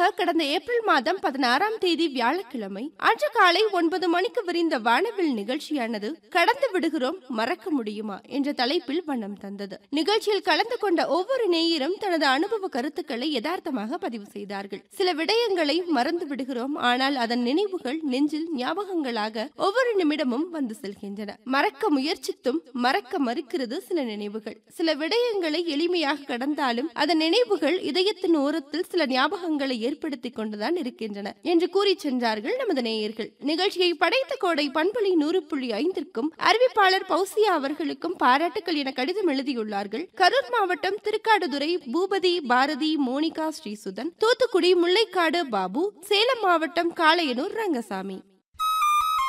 முன்னதாக கடந்த ஏப்ரல் மாதம் பதினாறாம் தேதி வியாழக்கிழமை அன்று காலை ஒன்பது மணிக்கு விரிந்த வானவில் நிகழ்ச்சியானது கடந்து விடுகிறோம் மறக்க முடியுமா என்ற தலைப்பில் வண்ணம் தந்தது நிகழ்ச்சியில் கலந்து கொண்ட ஒவ்வொரு நேயரும் தனது அனுபவ கருத்துக்களை யதார்த்தமாக பதிவு செய்தார்கள் சில விடயங்களை மறந்து விடுகிறோம் ஆனால் அதன் நினைவுகள் நெஞ்சில் ஞாபகங்களாக ஒவ்வொரு நிமிடமும் வந்து செல்கின்றன மறக்க முயற்சித்தும் மறக்க மறுக்கிறது சில நினைவுகள் சில விடயங்களை எளிமையாக கடந்தாலும் அதன் நினைவுகள் இதயத்தின் ஓரத்தில் சில ஞாபகங்களை ஏற்படுத்திக் கொண்டுதான் இருக்கின்றன என்று கூறி சென்றார்கள் நமது நேயர்கள் நிகழ்ச்சியை படைத்த கோடை பண்புலி நூறு புள்ளி ஐந்திற்கும் அறிவிப்பாளர் பௌசியா அவர்களுக்கும் பாராட்டுக்கள் என கடிதம் எழுதியுள்ளார்கள் கரூர் மாவட்டம் திருக்காடுதுறை பூபதி பாரதி மோனிகா ஸ்ரீசுதன் தூத்துக்குடி முல்லைக்காடு பாபு சேலம் மாவட்டம் காளையனூர் ரங்கசாமி